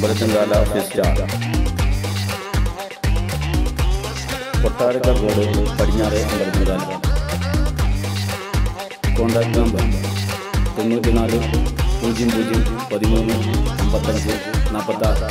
Ambalathinkala star കൊട്ടാരക്കർ road പടിഞ്ഞാറെ Ambalathinkala contact number തൊണ്ണൂറ്റിനാല് പൂജ്യം പൂജ്യം പതിമൂന്ന് അമ്പത്തഞ്ച് നാൽപ്പത്താറ്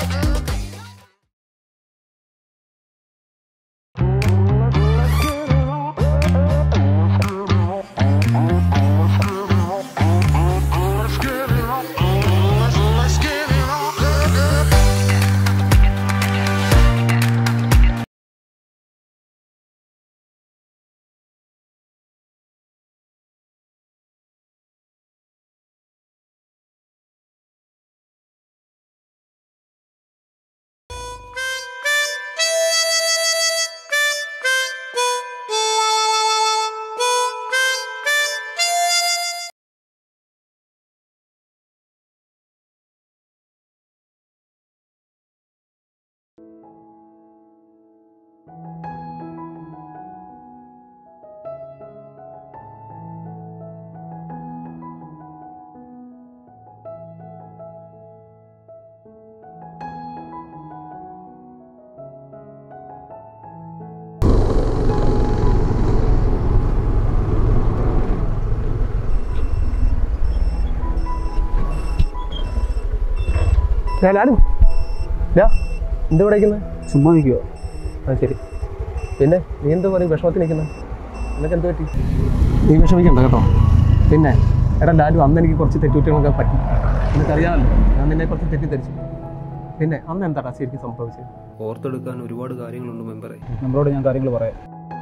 ലാലു ലാ എന്ത് പഠിക്കുന്നത് ചുമ്മാ നിൽക്കുവോ ആ ശരി പിന്നെ നീ എന്ത് പറയും വിഷമത്തിൽ നിൽക്കുന്നത് നിനക്ക് എന്ത് പറ്റി നീ വിഷമിക്കണ്ട കേട്ടോ പിന്നെ എടാ ലാലു അന്ന് എനിക്ക് കുറച്ച് തെറ്റുകുറ്റങ്ങളൊക്കെ പറ്റി നിനക്കറിയാമല്ലോ ഞാൻ നിന്നെ കുറച്ച് തെറ്റിദ്ധരിച്ചു പിന്നെ അന്ന് എന്താടാ ശരിക്കും സംഭവിച്ചത് ഓർത്തെടുക്കാൻ ഒരുപാട് കാര്യങ്ങളുണ്ട് മെമ്പറെ നമ്മളോട് ഞാൻ കാര്യങ്ങൾ പറയാം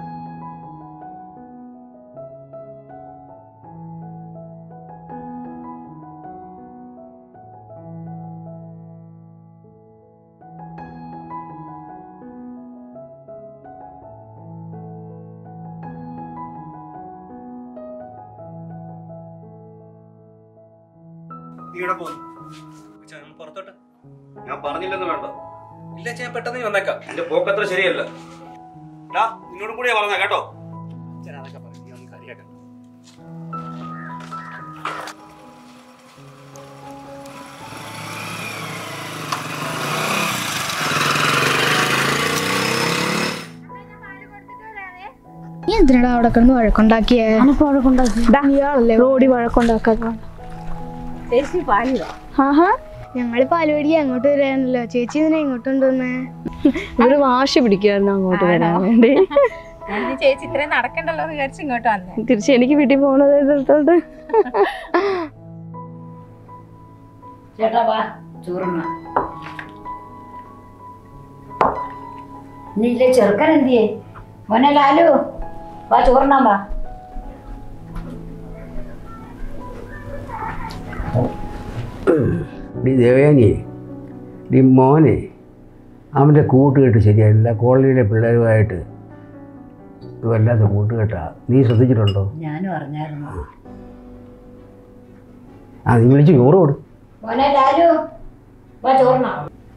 നീ ഇവിടെ പോകുന്നു പുറത്തോട്ട് ഞാൻ പറഞ്ഞില്ലെന്ന് വേണ്ട ഇല്ല ഞാൻ പെട്ടെന്ന് വന്നേക്കാം എന്റെ പോക്കത്ര ശരിയല്ല ഡാ നിന്നോടും കൂടിയാ പറഞ്ഞ കേട്ടോ ഞാൻ അതൊക്കെ പറഞ്ഞു നീ ഒന്നും കാര്യമാക്കണ്ട നീ എന്തിനാടാ അവിടെ കിടന്ന് വഴക്കുണ്ടാക്കിയേ ഇയാളല്ലേ റോഡി വഴക്കുണ്ടാക്കാൻ ആഹാ ഞങ്ങള് പാലുപടി അങ്ങോട്ട് വരാനല്ലോ ചേച്ചി ഇതിനെ ഇങ്ങോട്ട് കൊണ്ടുവന്നേ ഇവര് വാശി പിടിക്കുമായിരുന്നു അങ്ങോട്ട് വരാൻ വേണ്ടി ഞാൻ ചേച്ചി ഇത്രയും നടക്കണ്ടല്ലോ എന്ന് വിചാരിച്ച് ഇങ്ങോട്ട് വന്നേ തിരിച്ച് എനിക്ക് വീട്ടിൽ പോകണത് എടുത്തോണ്ട് ചേട്ടാ വാ ചോറുണ്ണ നീ ഇല്ലേ ചെറുക്കൻ എന്തിയേ മോനെ ലാലു വാ ചോറുണ്ണാൻ വാ ഡി ദേവയാനിയെ ഡി മോനെ അവൻ്റെ കൂട്ടുകെട്ട് ശരിയല്ല കോളനിയിലെ പിള്ളേരുമായിട്ട് ഇത് വല്ലാത്ത കൂട്ടുകെട്ടാ നീ ശ്രദ്ധിച്ചിട്ടുണ്ടോ ഞാനും അറിഞ്ഞായിരുന്നു ആ നീ വിളിച്ച് ചോറ് കൊടു മോനെ ലാലു വാ ചോറുണ്ണാ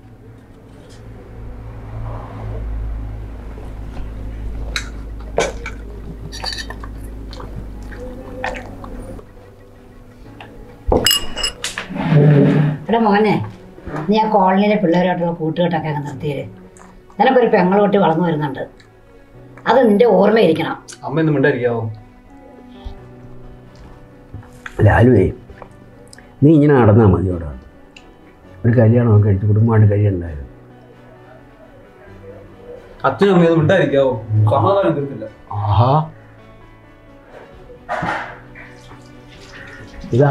എടാ മോനെ നീ ആ കോളനിയിലെ പിള്ളേരുമായിട്ടുള്ള കൂട്ടുകെട്ടൊക്കെ അങ്ങ് നിർത്തിയത് നിനക്കൊരു പെങ്ങളോട്ടി വളർന്നു വരുന്നുണ്ട് അത് നിന്റെ ഓർമ്മയിരിക്കണം അമ്മ ഒന്നും മിണ്ടായിരിക്കാവോ ലാലുവേ നീ ഇങ്ങനെ നടന്നാൽ മതി അവിടെ ഒരു കല്യാണമൊക്കെ കഴിച്ച് കുടുംബമായിട്ട് കഴിയണ്ടായിരുന്നു അച്ഛനും അമ്മയൊന്നും മിണ്ടായിരിക്കാവോ സമാധാനം തീർത്തില്ല ആഹാ ഇതാ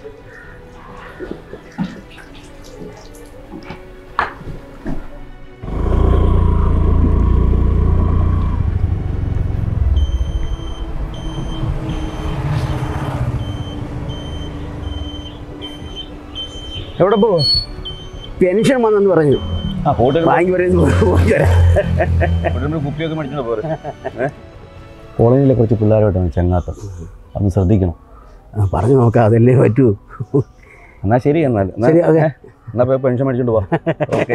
എവിടെ പോ പെൻഷൻ വന്നെന്ന് പറഞ്ഞു ആ പോട്ടെ ബാങ്ക് വരെ ഒന്ന് പോയി വരാം കുപ്പിയൊക്കെ മേടിച്ചോണ്ട് പോരെ കോളനിയിലെ കുറച്ച് പിള്ളേരുമായിട്ടാണ് ചങ്ങാത്തം അതൊന്ന് ശ്രദ്ധിക്കണം ആ, പറഞ്ഞു നോക്കാം അതല്ലേ പറ്റൂ എന്നാ ശരി എന്നാൽ എന്നാ- ശരി ഓക്കെ എന്നാ പോയി പെൻഷൻ മേടിച്ചോണ്ട് പോവാം ഓക്കെ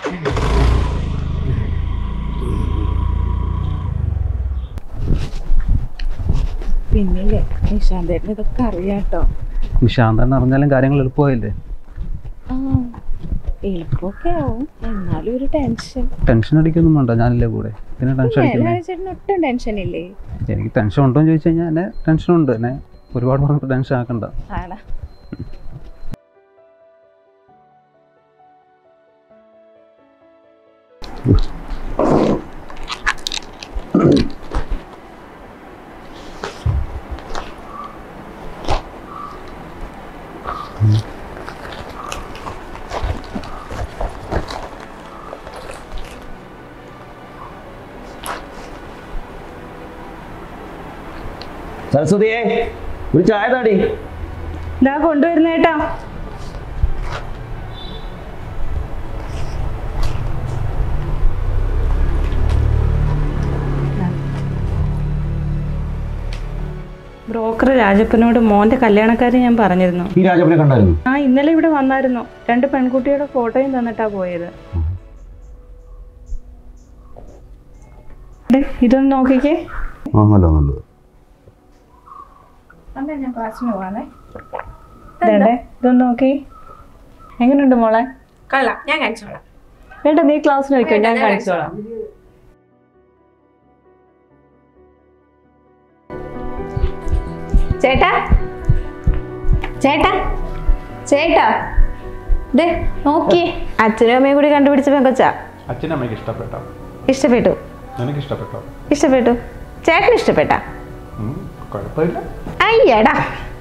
പിന്നില്ലേ നിശാന്തേട്ടന് ഇതൊക്കെ അറിയാട്ടോ നിശാന്തൻ അറിഞ്ഞാലും കാര്യങ്ങൾ എളുപ്പമായില്ലേ എളുപ്പമൊക്കെ ആവും എന്നാലും ഒരു ടെൻഷൻ ടെൻഷൻ അടിക്കൊന്നും വേണ്ട ഞാനില്ലേ കൂടെ പിന്നെ ടെൻഷൻ അടിക്കുന്നേ ചേട്ടന് ഒട്ടും ടെൻഷൻ ഇല്ലേ എനിക്ക് ടെൻഷൻ ഉണ്ടോ എന്ന് ചോദിച്ചു കഴിഞ്ഞാൽ എന്നെ ടെൻഷൻ ഉണ്ട് എന്നെ ഒരുപാട് പറഞ്ഞിട്ട് ടെൻഷൻ ആക്കണ്ട ആടാ സരസ്വതിയെ ഒരു ചായ താടി ഇതാ കൊണ്ടുവരുന്നേട്ടാ ബ്രോക്കർ രാജപ്പനോട് മോന്റെ കല്യാണക്കാരെ ഞാൻ പറഞ്ഞിരുന്നു ഈ രാജപ്പനെ കണ്ടായിരുന്നു ആ ഇന്നലെ ഇവിടെ വന്നായിരുന്നു രണ്ട് പെൺകുട്ടിയുടെ ഫോട്ടോയും തന്നിട്ടാ പോയത് ദേ, ഇതൊന്ന് നോക്കിക്കേ ആ നല്ല നല്ലത് അമ്മ ഞാൻ ക്ലാസ്സിന് പോവാണേ ഇതേണ്ടേ ഇതൊന്ന് നോക്കി എങ്ങനെയുണ്ട് മോളെ കൊള്ളാം ഞാൻ കഴിച്ചോളാം വേണ്ട നീ ക്ലാസ്സിന് വയ്ക്കോ ഞാൻ കാണിച്ചോളാം ചേട്ടാ ചേട്ടാ ചേട്ടാ ദേ നോക്കി അച്ഛനും അമ്മയും കൂടി കണ്ടുപിടിച്ച പെങ്കൊച്ചാ അച്ഛനമ്മയ്ക്ക് ഇഷ്ടപ്പെട്ടോ ഇഷ്ടപ്പെട്ടു നിനക്ക് ഇഷ്ടപ്പെട്ടോ ഇഷ്ടപ്പെട്ടു ചേട്ടന് ഇഷ്ടപ്പെട്ട കുഴപ്പമില്ല അയ്യടാ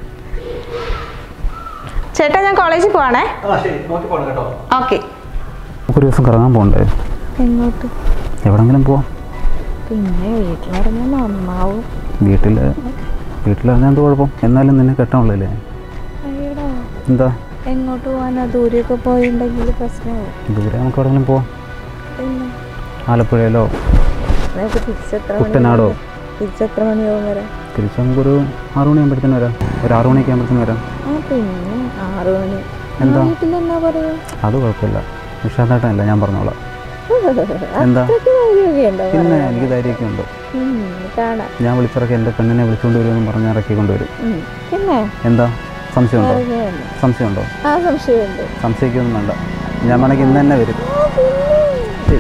ചേട്ടാ ഞാൻ കോളേജിൽ പോവാണേ ഓക്കെ നമുക്കൊരു ദിവസം കറങ്ങാൻ പോകണ്ടേ എങ്ങോട്ട് എവിടെങ്കിലും പോവാം പിന്നെ വീട്ടിലിറങ്ങാൻ നന്നാവും വീട്ടിൽ വീട്ടിലിറങ്ങാൻ എന്ത് കുഴപ്പം എന്നാലും നിന്നെ കെട്ടാനുള്ളല്ലേ അയ്യടാ എന്താ എങ്ങോട്ട് പോവാനാ ദൂരെയൊക്കെ പോയിട്ടുണ്ടെങ്കിൽ പ്രശ്നമാവും ദൂരെ നമുക്ക് എവിടെങ്കിലും പോവാം പിന്നെ ആലപ്പുഴയിലോ നമുക്ക് തിരിച്ചെത്ര കുട്ടനാടോ തിരിച്ചെത്ര മണിയാവും വരാം തിരിച്ച് നമുക്കൊരു ആറു മണിയാകുമ്പോഴത്തേന് വരാം ഒരു ആറു മണിയൊക്കെ ആകുമ്പോഴത്തേന് വരാം ആ പിന്നെ ആറു മണി എന്താ വീട്ടിൽ എന്നാ പറയാ അത് കുഴപ്പമില്ല വിഷാദായിട്ടല്ല ഞാൻ പറഞ്ഞോളാം എന്താ അത്രയ്ക്ക് ധൈര്യമൊക്കെ ഉണ്ടോ പിന്നെ എനിക്ക് ധൈര്യമൊക്കെ ഉണ്ട് ഉം, കാണാം ഞാൻ വിളിച്ചിറക്കി എൻ്റെ പെണ്ണിനെ വിളിച്ചുകൊണ്ട് വരുമെന്ന് പറഞ്ഞ് ഇറക്കി കൊണ്ടുവരും ഉം. പിന്നെ എന്താ സംശയമുണ്ടോ അറിയാമല്ലോ. സംശയമുണ്ടോ ആ സംശയമുണ്ട് സംശയിക്കൊന്നും വേണ്ട ഞാൻ വേണമെങ്കിൽ ഇന്ന് തന്നെ വരും ശരി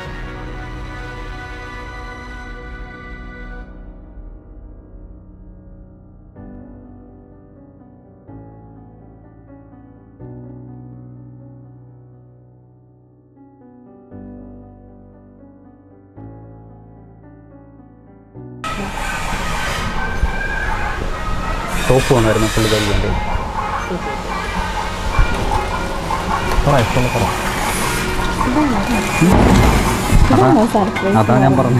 ടോപ്പ് വന്നായിരുന്നു പുള്ളിക്കാരി വേണ്ടി പറ ഇഷ്ടമുള്ള പറ അതാ അതാ ഞാൻ പറഞ്ഞു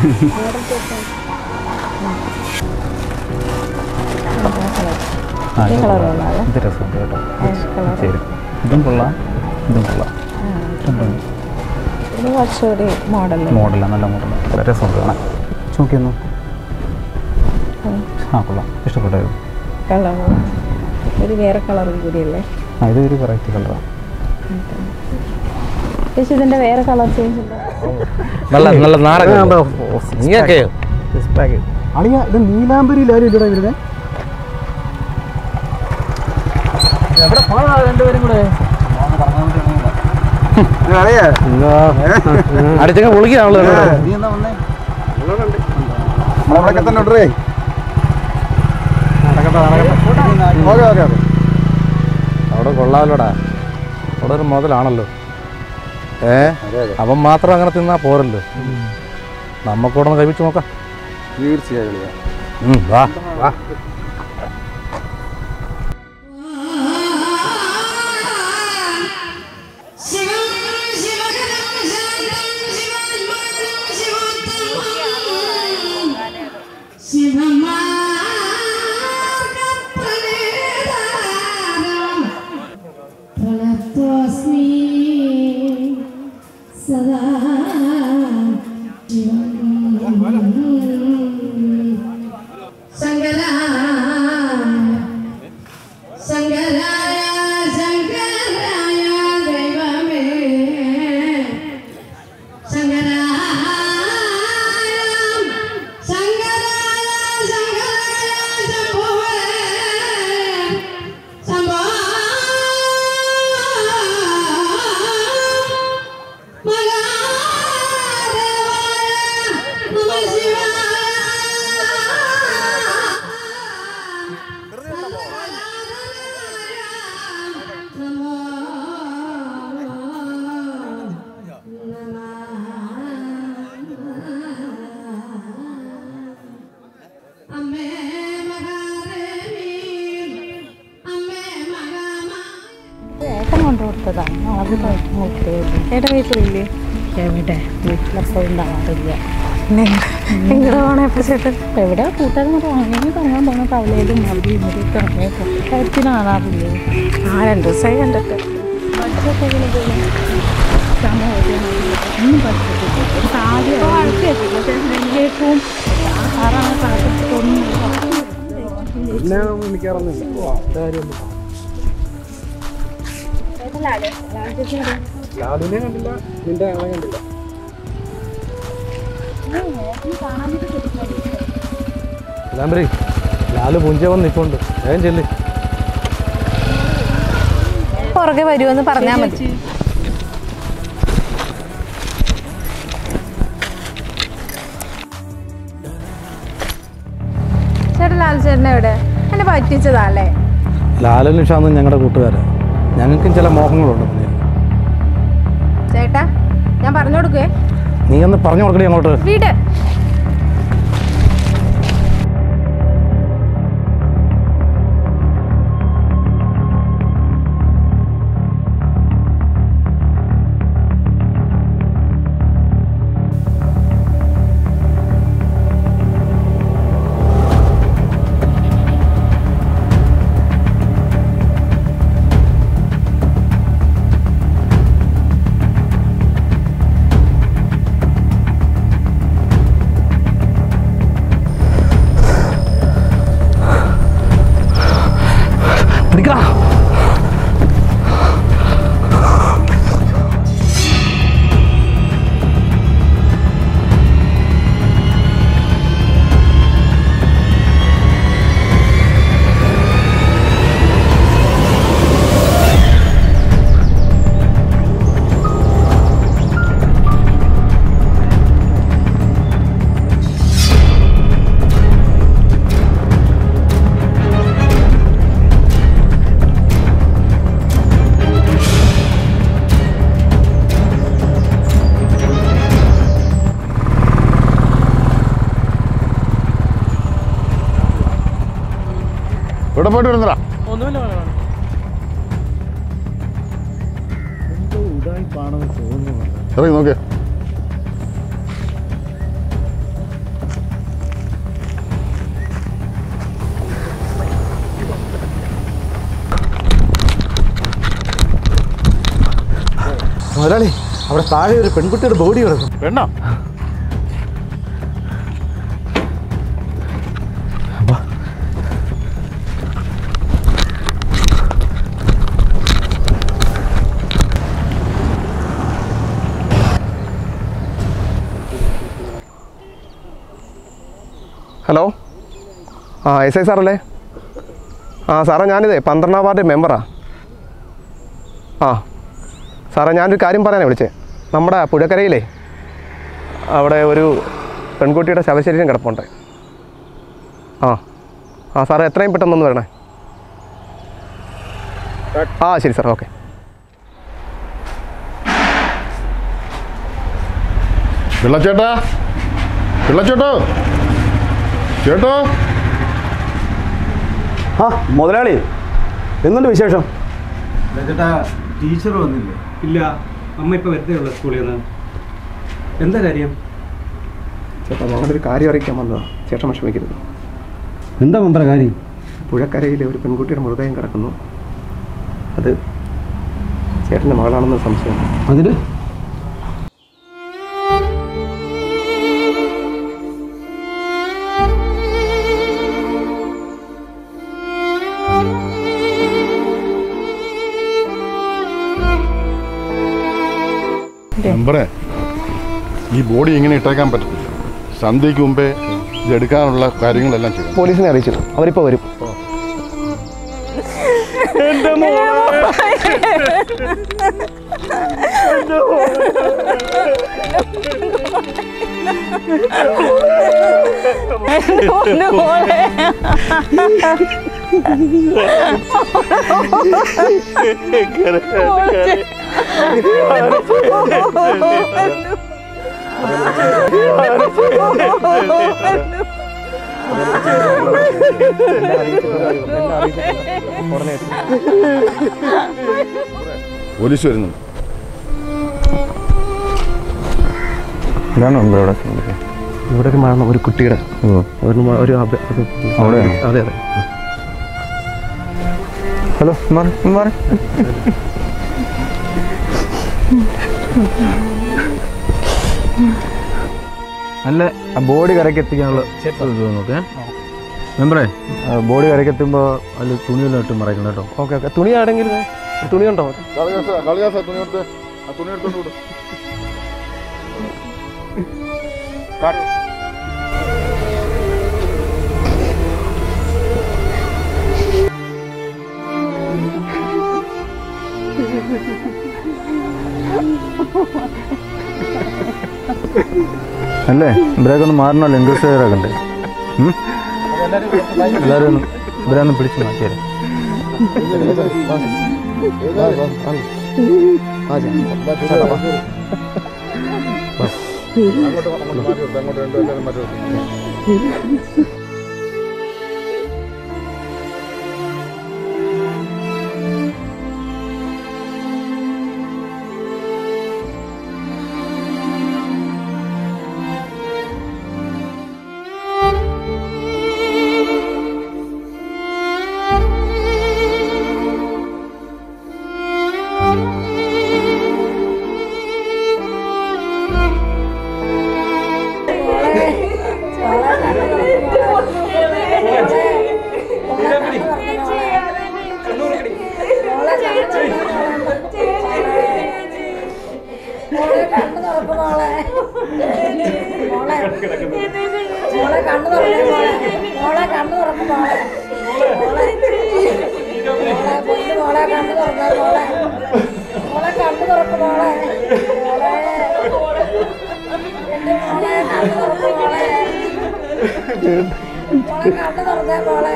ആ, ഇത് കൊള്ളാം. ഇത് രസമുണ്ട് കേട്ടോ ശരി ഇതും കൊള്ളാം ഇതും കൊള്ളാം രണ്ടും ഇത് കുറച്ചുകൂടി മോഡൽ മോഡലാണ് നല്ല മോഡലാണ് നല്ല രസമുണ്ട് കാണാൻ നോക്കിയൊന്നു ആ കൊള്ളാം ഇഷ്ടപ്പെട്ടായിരുന്നു കളർ ഒരു വേറെ കളറും കൂടിയല്ലേ ആ ഇത് ഒരു വെറൈറ്റി കളറാണ് ചേച്ചി ഇതിന്റെ വേറെ കളർ ചേഞ്ച് ഉണ്ടോ നല്ല നല്ല നാടകം നീയൊക്കെ അളിയ ഇത് നീലാംബരിയിലാരും ഇവിടെ വരുന്നത് എവിടെ പോണാ രണ്ടുപേരും കൂടെ അടിച്ചങ്ങ് പൊളിക്കാണല്ലോ നമ്മളവിടെ തന്നെ ഉണ്ടേ അവിടെ കൊള്ളാമല്ലോടാ അവിടെ ഒരു മുതലാണല്ലോ ഏ അവൻ മാത്രം അങ്ങനെ തിന്നാ പോരല്ലോ നമുക്കൂടെ ഒന്ന് കഴിപ്പിച്ച് നോക്കാം തീർച്ചയായും ഉം, വാ വാ ശങ്കരാ കൊണ്ട് കൊടുത്തതാണ് അത് നോക്കിയത് ചേട്ടാ കഴിച്ചില്ലേ എവിടെ വീട്ടിലപ്പോൾ ഉണ്ടാവാറില്ല നിങ്ങളുടെ പോണ എപ്പോൾ ചേട്ടൻ എവിടെ കൂട്ടുകാരും അങ്ങനെ കറങ്ങാൻ പോണ തവലയിലും അവിടെ ഇവിടെയൊക്കെ ഇറങ്ങിയേക്കും കാര്യത്തിന് കാണാറില്ലേ ആ രണ്ട് ദിവസമായി കണ്ടിട്ട് ബഡ്ജറ്റ് എങ്ങനെ പോകും ഒന്നും പഠിച്ചിട്ടില്ല ഒരു കാര്യം വഴക്കില്ല ചേട്ടനും ആറാണ് പ്രാർത്ഥിച്ചിട്ടൊന്നും പിന്നെ എനിക്കറിഞ്ഞില്ല കാര്യമൊന്നും ലാലിനെ കണ്ടില്ല നിന്റെ ആളെ കണ്ടില്ല ഞാൻ പറയും ലാല് പുഞ്ച വന്ന് നിൽപ്പുണ്ട് വേഗം ചെല്ല് പുറകെ വരുമെന്ന് പറഞ്ഞാൽ മതി ചേട്ടൻ ലാൽ ചേട്ടൻ എവിടെ എന്നെ പറ്റിച്ചതല്ലേ ലാലും നിഷാന്നും ഞങ്ങളുടെ കൂട്ടുകാരാണ് ഞങ്ങൾക്കും ചില മോഹങ്ങളുണ്ട് മുന്നിൽ. ചേട്ടാ ഞാൻ പറഞ്ഞു കൊടുക്കുവേ നീ ഒന്ന് പറഞ്ഞു കൊടുക്കണേ അങ്ങോട്ട് വീട് പിടിക്കടാ ഇവിടെ പോയിട്ട് വരുന്നടാ ഒന്നുമില്ല വേണം ഇറങ്ങി നോക്കിയേ മുതലാളി അവിടെ താഴെ ഒരു പെൺകുട്ടിയുടെ ബോഡി കിടക്കും പെണ്ണോ ഹലോ ആ എസ് ഐ സാറല്ലേ ആ സാറേ ഞാനിതേ പന്ത്രണ്ടാം വാർഡ് മെമ്പറാ ആ സാറേ ഞാനൊരു കാര്യം പറയാനാണ് വിളിച്ചേ നമ്മുടെ പുഴക്കരയിലേ അവിടെ ഒരു പെൺകുട്ടിയുടെ ശവശരീരം കിടപ്പുണ്ട് ആ ആ സാറേ എത്രയും പെട്ടെന്നൊന്ന് വരണേ ആ ശരി സാർ ഓക്കെ പിള്ളച്ചേട്ടാ പിള്ളച്ചേട്ടോ ചേട്ടോ ആ മുതലാളി എന്തുണ്ട് വിശേഷം ചേട്ടാ ടീച്ചർ വന്നില്ലേ ഇല്ല അമ്മ ഇപ്പോൾ വരുന്നേ ഉള്ളൂ സ്കൂളിൽ നിന്ന് എന്താ കാര്യം ചേട്ടാ ഞങ്ങളൊരു കാര്യം അറിയിക്കാൻ വന്നതാ ചേട്ടൻ വിഷമിക്കരുത് എന്താ മന്ത്ര കാര്യം പുഴക്കരയിൽ ഒരു പെൺകുട്ടിയുടെ മൃതദേഹം കിടക്കുന്നു അത് ചേട്ടൻ്റെ മകളാണെന്ന് സംശയം അതിന് മെമ്പറെ ഈ ബോഡി ഇങ്ങനെ ഇട്ടേക്കാൻ പറ്റത്തില്ല സന്ധ്യയ്ക്ക് മുമ്പേ ഇത് എടുക്കാനുള്ള കാര്യങ്ങളെല്ലാം ചെയ്യണം പോലീസിനെ അറിയിച്ചു അവരിപ്പോൾ വരും പോലീസ് വരുന്നുണ്ട് ഇതാണ് നമ്മുടെ ഇവിടെ സംഭവിച്ചത്. ഇവിടെ ഒരു മരണം ഒരു കുട്ടിയുടെ ഒരു മ- ഒരു അപ- അത് അവിടെയാണോ? അതെ അതെ ഹലോ മാറി മാറി നല്ല ബോഡി കരയ്ക്ക് എത്തിക്കാനുള്ള ഇത് നോക്കേ മെമ്പറേ ബോഡി കരയ്ക്ക് എത്തുമ്പോൾ അതിൽ തുണിയെല്ലാം ഇട്ട് മറയ്ക്കണം കേട്ടോ ഓക്കെ ഓക്കെ തുണി ആണെങ്കിൽ തുണി ഉണ്ടോ കളിയാസ കളിയാസ തുണി എടുത്ത് ആ തുണി എടുത്തോണ്ട് വിടും അല്ലേ ഇവരെയൊക്കെ ഒന്ന് മാറണമല്ലോ ഇൻട്രസ്റ്റ് ചെയ്താക്കണ്ടേ എല്ലാവരും ഒന്ന് ഇവരെ ഒന്ന് പിടിച്ച് മാറ്റിയാലും അങ്ങോട്ട് അങ്ങോട്ട് മാറ്റി നിർത്ത്, അങ്ങോട്ട് രണ്ടുപേരും മാറ്റി നിർത്ത്. മോളെ കണ്ണു തുറക്കേ മോളെ മോളെ കണ്ണു തുറക്കും മോളെ മോളെ പൊന്നു മോളെ കണ്ണു തുറക്കാൻ മോളെ മോളെ കണ്ണു തുറക്കും മോളെ മോളെ എന്റെ മോളെ കണ്ണു തുറക്കും മോളെ മോളെ കണ്ണു തുറന്നേ മോളെ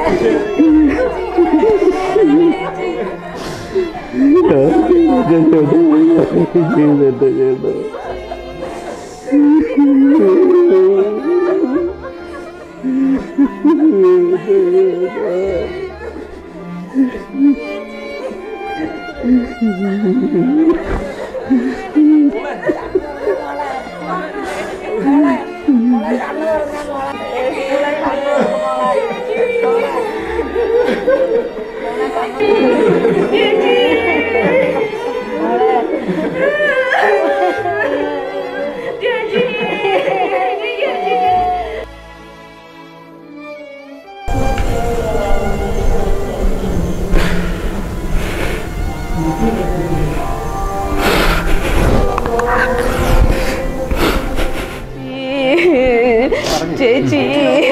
ചേച്ചി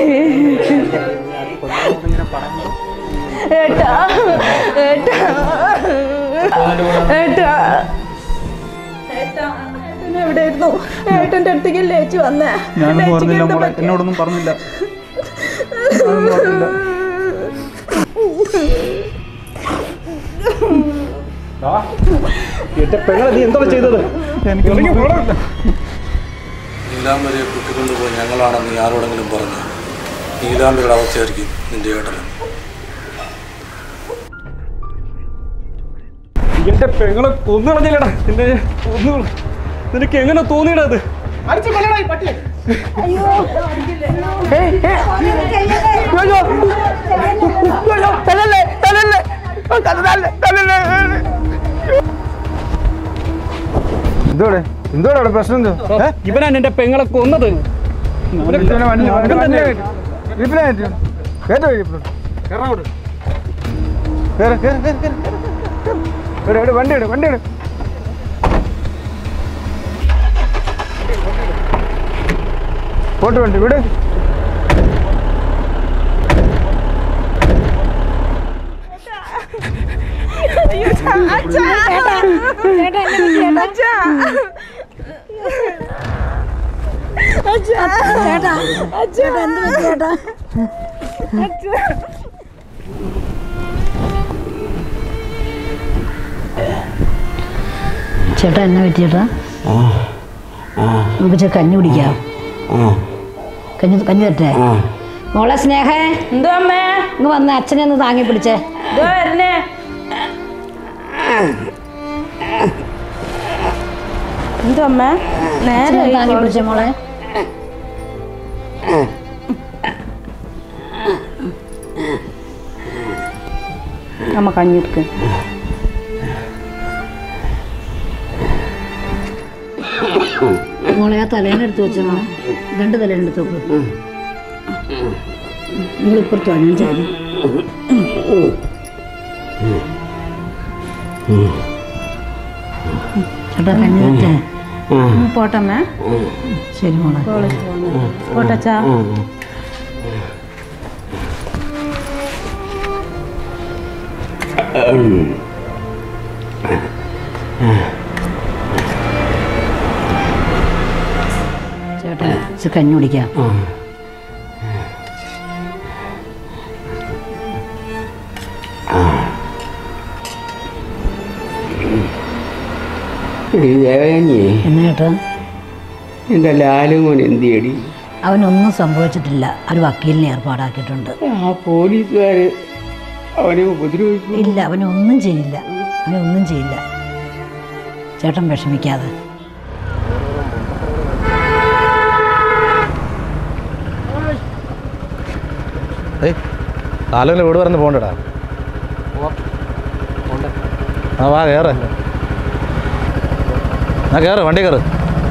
ഏട്ടാ ഏട്ടാ ഏട്ടാ ഏട്ടൻ എവിടെയായിരുന്നു ഏട്ടൻ്റെ അടുത്തേക്ക് ലേച്ചു വന്നേ ഞാനൊന്നും പറഞ്ഞില്ല മോളെ എന്നോടൊന്നും പറഞ്ഞില്ല ഞാനൊന്നും പറഞ്ഞില്ല എന്റെ പെങ്ങളെ നീ എന്താണ് ചെയ്തത് എനിക്കൊന്നും അറിയില്ല. നീലാംബരിയെ കുട്ടിക്കൊണ്ടുപോയി ഞങ്ങളാണെന്ന് നീ ആരോടെങ്കിലും പറഞ്ഞു നീലാംബരിയുടെ അവസ്ഥയായിരിക്കും നിന്റെ ഏട്ടന് എന്റെ പെങ്ങളെ കൊന്നു കളഞ്ഞില്ലടാ നിന്നെ കൊന്നു നിനക്ക് എങ്ങനെ തോന്നിയടാ അത് എന്തോടെ എന്തോടെ അവിടെ പ്രശ്നം എന്തോ ഏ? ഇവനാണ് എന്റെ പെങ്ങളെ കൊന്നത് ഇവനെ വണ്ടി- ഇവൻ തന്നെ. ജീപ്പിലാ കയറ്റിയോ? കയറ്റോ ജീപ്പിലോട്ട്? കേറ്, കേറ്, കേറ്, കേറ്, കേറ്, കേറ്. എട്, എട്, വണ്ടി എട് വണ്ടി എട് പോട്ട് വണ്ടി വിട് ചേട്ടാ എന്നാ പറ്റിയേട്ടാ നമുക്ക് ചെ കഞ്ഞി കുടിക്കാം കഞ്ഞി കഞ്ഞി തരട്ടെ മോളെ സ്നേഹേ എന്തോ അമ്മേ ഇങ്ങ് വന്ന് അച്ഛനെ ഒന്ന് താങ്ങി പിടിച്ചേ ഇതോ വരുന്നേ എന്തോ അമ്മ നേരെ താങ്ങി പിടിച്ച മോളെ അമ്മ കഞ്ഞിരിക്കും മോളെ ആ തലേനെടുത്ത് വെച്ച മോളെ രണ്ട് തലേനെടുത്ത് വെക്ക് നിങ്ങൾ ഇപ്പുറത്ത് വാ, ഞാൻ ചാരി ചേട്ടാ കഞ്ഞി വെച്ചേ പോട്ടമ്മ ശരി മോളെ പോട്ടച്ചാ ചേട്ടാ ഇച്ചിരി കഞ്ഞി കുടിക്കാം ദേവയാനിയെ എന്നാ ചേട്ടാ എൻ്റെ ലാലും മോൻ എന്ത് ചെയ്യടി അവനൊന്നും സംഭവിച്ചിട്ടില്ല ഒരു വക്കീലിനെ ഏർപ്പാടാക്കിയിട്ടുണ്ട് ആ പോലീസുകാർ അവനെ ഉപദ്രവിക്കും ഇല്ല അവനൊന്നും ചെയ്യില്ല അവനൊന്നും ചെയ്യില്ല ചേട്ടൻ വിഷമിക്കാതെ ഏയ് കാലമില്ല വീട് പറഞ്ഞ് പോകണ്ടടാ ആ വാ കയറ് ആ കയറ് വണ്ടി കയറ്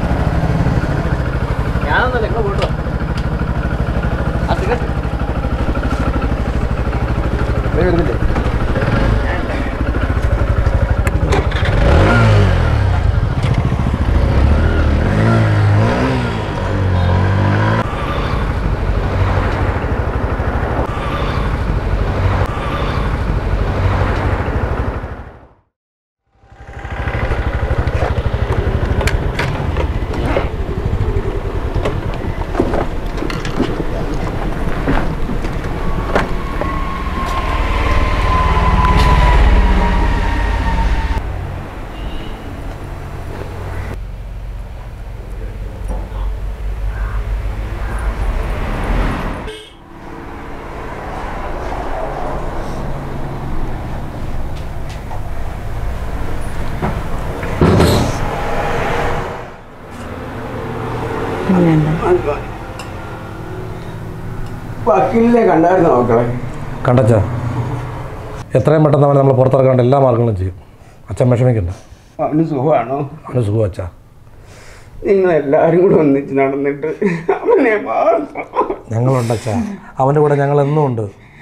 വക്കീലിനെ കണ്ടായിരുന്നു മക്കളെ കണ്ടച്ചാ എത്രയും പെട്ടെന്ന് അവനെ നമ്മൾ പുറത്തിറക്കാണ്ട് എല്ലാ മാർഗങ്ങളും ചെയ്യും അച്ഛൻ വിഷമിക്കണ്ട അവന് സുഖമാണോ അവന് സുഖം അച്ഛാ നിങ്ങൾ എല്ലാവരും കൂടെ ഒന്നിച്ച് നടന്നിട്ട് അവനെ മാത്രം ഞങ്ങളുണ്ട് അച്ഛാ അവൻ്റെ കൂടെ ഞങ്ങൾ എന്നും ഉണ്ട്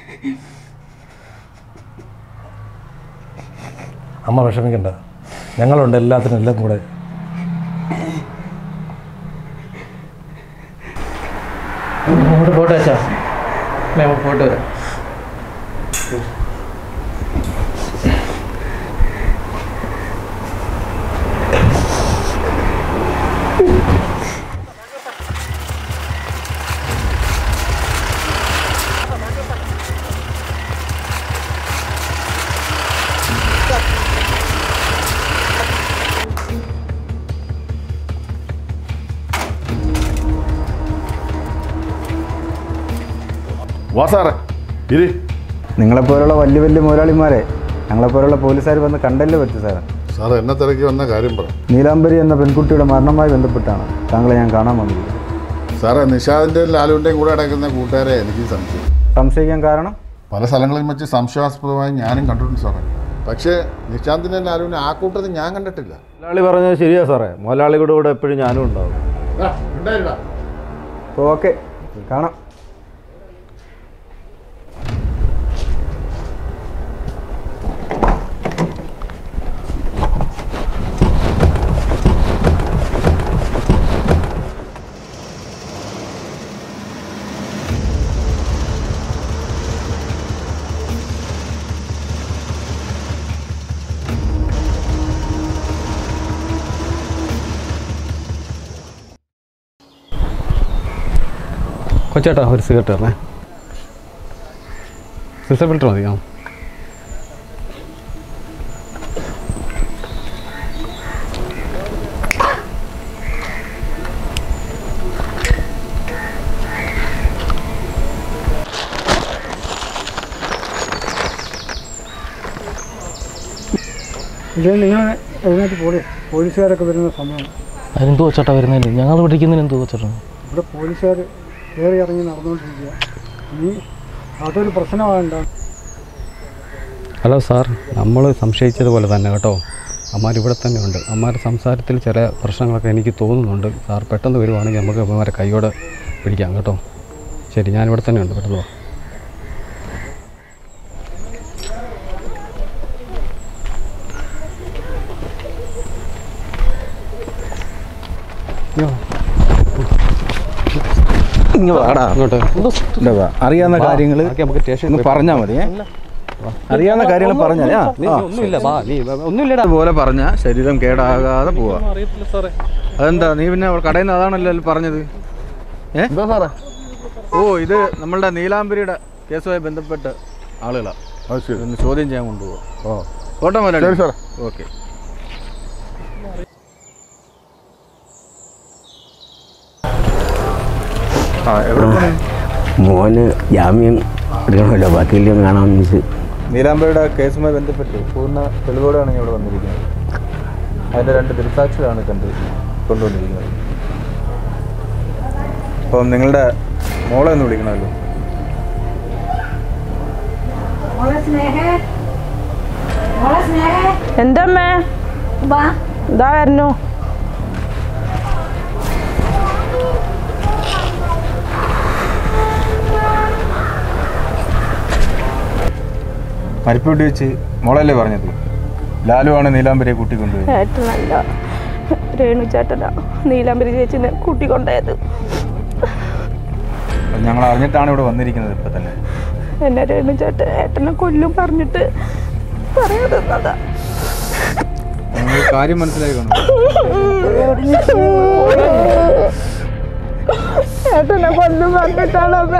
അമ്മ വിഷമിക്കണ്ട ഞങ്ങളുണ്ട് എല്ലാത്തിനും എല്ലാം കൂടെ അങ്ങോട്ട് പോട്ടെ അച്ഛാ ഞാൻ പോയിട്ട് വരാം വാ സാറേ ഇരി നിങ്ങളെപ്പോലുള്ള വലിയ വലിയ മുതലാളിമാരെ ഞങ്ങളെപ്പോലുള്ള പോലീസുകാർ വന്ന് കണ്ടല്ലേ പറ്റൂ സാറേ സാർ എന്നെ തിരക്കി വന്ന കാര്യം പറ നീലാംബരി എന്ന പെൺകുട്ടിയുടെ മരണവുമായി ബന്ധപ്പെട്ടാണ് താങ്കളെ ഞാൻ കാണാൻ വന്നത് സാറേ നിഷാദിൻ്റെയും ലാലുവിൻ്റെയും കൂടെ അടയ്ക്കുന്ന കൂട്ടുകാരെ എനിക്ക് സംശയം സംശയിക്കാൻ കാരണം പല സ്ഥലങ്ങളിലും വെച്ച് സംശയാസ്പദമായി ഞാനും കണ്ടിട്ടുണ്ട് സാറേ പക്ഷേ നിശാന്തിനെ ലാലുവിനെ ആ കൂട്ടത്തിൽ ഞാൻ കണ്ടിട്ടില്ല മുതലാളി പറഞ്ഞത് ശരിയാ സാറേ മുതലാളിയുടെ കൂടെ എപ്പോഴും ഞാനും ഉണ്ടാവും ഓക്കെ കാണാം കൊച്ചേട്ടാ ഒരു സിഗരറ്റ് തരണേ സിസ്റ്റർ ഫിൽറ്റർ മതി ആ ഇത് നിങ്ങൾ എഴുന്നേറ്റ് പോളി പോലീസുകാരൊക്കെ വരുന്ന സമയം അതിനെന്തോ വെച്ചാട്ടാ വരുന്നതിന് ഞങ്ങൾ പഠിക്കുന്നതിന് എന്തോ വെച്ചിട്ടാണ് ഇവിടെ പോലീസുകാർ കയറി ഇറങ്ങി നടന്നുകൊണ്ടിരിക്കുക നീ അതൊരു പ്രശ്നമാകണ്ട ഹലോ സാർ നമ്മൾ സംശയിച്ചതുപോലെ തന്നെ കേട്ടോ അമ്മാർ ഇവിടെ തന്നെ ഉണ്ട് അമ്മാരുടെ സംസാരത്തിൽ ചില പ്രശ്നങ്ങളൊക്കെ എനിക്ക് തോന്നുന്നുണ്ട് സാർ പെട്ടെന്ന് വരുവാണെങ്കിൽ നമുക്ക് അമ്മമാരെ കൈയോടെ പിടിക്കാം കേട്ടോ ശരി ഞാനിവിടെ തന്നെ ഉണ്ട് പെട്ടെന്ന് വാ ഇങ്ങ് വാടാ ഇങ്ങോട്ട് ഇല്ല വാ. അറിയാവുന്ന കാര്യങ്ങൾ നമുക്ക് സ്റ്റേഷനിൽ ഒന്ന് പറഞ്ഞാൽ മതി ഏ? അറിയാവുന്ന കാര്യങ്ങൾ പറഞ്ഞാൽ ആ, നീ ആ, ഒന്നുമില്ല വാ നീ ഒന്നുമില്ലടാ പോലെ പറഞ്ഞ ശരീരം കേടാകാതെ പോവാ അറിയത്തില്ല സാറേ അതെന്താ നീ പിന്നെ കടയിൽ നിന്ന് അതാണല്ലോ പറഞ്ഞത് ഏ എന്താ സാറേ ഓ ഇത് നമ്മളുടെ നീലാംബരിയുടെ കേസുമായി ബന്ധപ്പെട്ട ആളുകളാണ് അത് ശരി ഒന്ന് ചോദ്യം ചെയ്യാൻ കൊണ്ടുപോകാം ഓ ഓട്ടോ മുതലാളി ശരി സാറേ ഓക്കെ ആ എവിടെ പോണേ മോന് ജാമ്യം എടുക്കണമല്ലോ ബാക്കിയെല്ലാം കാണാമെന്ന് വെച്ച് നീലാംബയുടെ കേസുമായി ബന്ധപ്പെട്ട് പൂർണ്ണ തെളിവോടെയാണ് ഞാൻ ഇവിടെ വന്നിരിക്കുന്നത് അതിൻ്റെ രണ്ട് ദൃക്സാക്ഷികളാണ് കണ്ട് കൊണ്ടുവന്നിരിക്കുന്നത് അപ്പം നിങ്ങളുടെ മോളെ ഒന്ന് വിളിക്കണമല്ലോ മോളെ സ്നേഹേ മോളെ സ്നേഹേ എന്തമ്മേ വാ ഇതാ വരുന്നു മരിപ്പൂട്ടി വെച്ച് മോളല്ലേ പറഞ്ഞത് ലാലുവാണ് നീലാംബരിയെ കൂട്ടിക്കൊണ്ടുപോയത് ഏറ്റവും നല്ല രേണു ചേട്ടനാ നീലാംബരി ചേച്ചിനെ കൂട്ടിക്കൊണ്ടായത് അത് ഞങ്ങൾ അറിഞ്ഞിട്ടാണ് ഇവിടെ വന്നിരിക്കുന്നത് ഇപ്പം തന്നെ എന്നെ രേണു ചേട്ടൻ ഏട്ടനെ കൊല്ലും പറഞ്ഞിട്ട് പറയാതെ നിന്നതാ. നിങ്ങൾക്ക് കാര്യം മനസ്സിലായി കാണും ഏട്ടനെ കൊല്ലും പറഞ്ഞിട്ടാണ് അമ്മ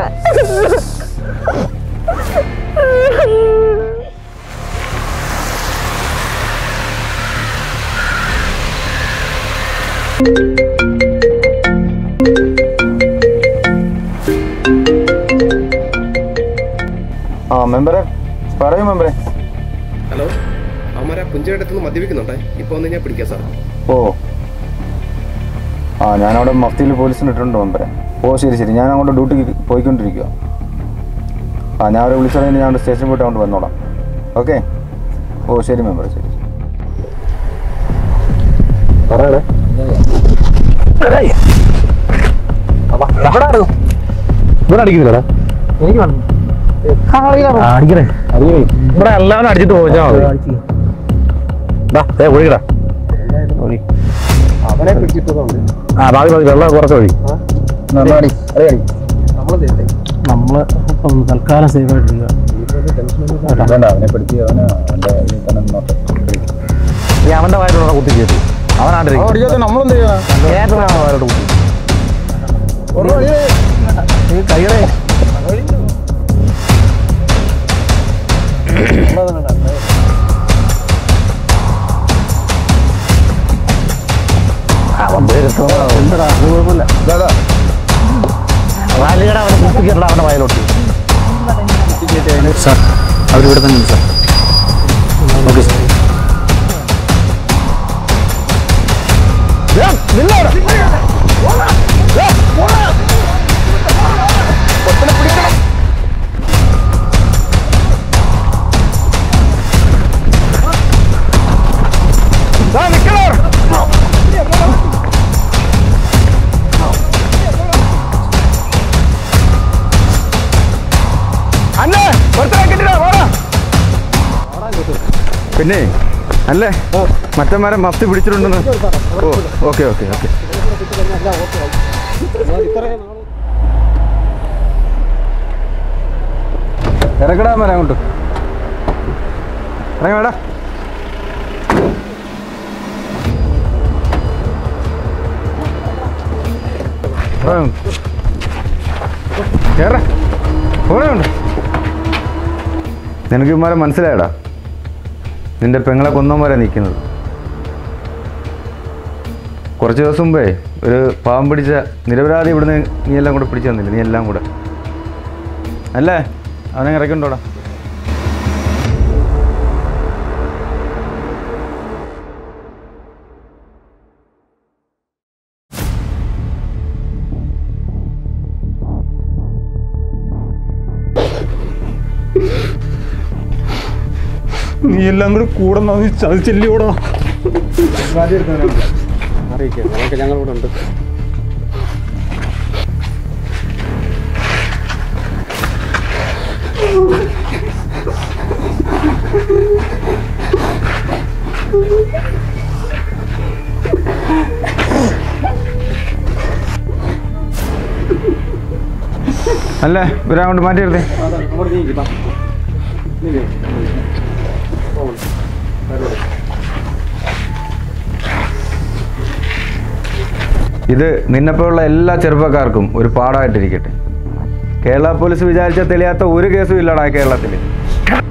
ആ മെമ്പറെ പറയൂ മെമ്പറെ ഹലോ അവന്മാരെ പുഞ്ചയടത്തുനിന്ന് മദ്യപിക്കുന്നുണ്ടേ ഇപ്പൊ ഒന്ന് ഞാൻ പിടിക്കാം സാർ ഓ ആ ഞാനവിടെ മഫ്തിയിൽ പോലീസിന് ഇട്ടിട്ടുണ്ട് മെമ്പറെ ഓ ശരി ശരി ഞാൻ അങ്ങോട്ട് ഡ്യൂട്ടിക്ക് പോയിക്കൊണ്ടിരിക്കുക ആ ഞാൻ അവരെ വിളിച്ചറിഞ്ഞ് ഞാൻ സ്റ്റേഷനിൽ പോയിട്ട് അങ്ങോട്ട് വന്നോളാം ഓക്കെ ഓ ശരി മെമ്പറെ ശരി പറയടേ ഇവിടെ അടിക്കുന്നില്ലടാ എനിക്ക് വേണം അടിക്കണേ ഇവിടെ എല്ലാവരും അടിച്ചിട്ട് പോയാൽ മതി ഒഴിക്കടാ ഒഴി അവനെ പിടിച്ചിട്ടതുണ്ട് ആ ബാക്കി മതി വെള്ളം കുറച്ച് ഒഴി നമ്മള് ഇപ്പം തൽക്കാലം സേഫ് ആയിട്ടിരിക്കുക അവനെ പിടിച്ച് അവനെ അവൻ്റെ ഇതിൽ തന്നെ നിന്നോട്ടെ ഈ അവന്റെ വയറ്റിലുള്ള കുത്തി കയറ്റി അവനാണ്ടിരിക്കും നമ്മളെന്ത് ചെയ്യണം ഏറ്റവും വയലോട്ട് കുത്തി ഈ കയ്യറേ അവൻ പേരെത്തോ ഉണ്ടടാ അത് കുഴപ്പമില്ല റാലിയുടെ അവനെ കുത്തിക്കണ്ട അവന്റെ വയലോട്ട് സാർ അവരിവിടെ തന്നെ ഉണ്ട് സാർ ഓക്കെ സാർ പിന്നെ അല്ലേ മറ്റന്മാരെ മഫ്തി പിടിച്ചിട്ടുണ്ടെന്ന് ഓ ഓക്കെ ഓക്കെ ഓക്കെ ഇറക്കടാ മരം അങ്ങോട്ട് ഇറങ്ങി വേടാ കേറ പോണുണ്ട് നിനക്ക് ഇമാരെ മനസ്സിലായടാ നിന്റെ പെങ്ങളെ കൊന്നവരെ നിൽക്കുന്നത് കുറച്ച് ദിവസം മുമ്പേ ഒരു പാവം പിടിച്ച നിരപരാധി ഇവിടുന്ന് നീ എല്ലാം കൂടെ പിടിച്ചു തന്നില്ല നീ എല്ലാം കൂടെ അല്ലേ അവനെ ഇറക്കണ്ടോടാ നീ എല്ലാം കൂടി കൂടെ നിന്ന് ചതിച്ചില്ലയോടാ അറിയിക്കാം ഞങ്ങൾക്ക് ഞങ്ങളിവിടെ ഉണ്ട് അല്ലേ ഇവരെ അങ്ങോട്ട് മാറ്റി എടുത്തേ ഇത് നിന്നെപ്പോലുള്ള എല്ലാ ചെറുപ്പക്കാർക്കും ഒരു പാഠമായിട്ടിരിക്കട്ടെ കേരള പോലീസ് വിചാരിച്ച തെളിയാത്ത ഒരു കേസും ഇല്ലടാ കേരളത്തിൽ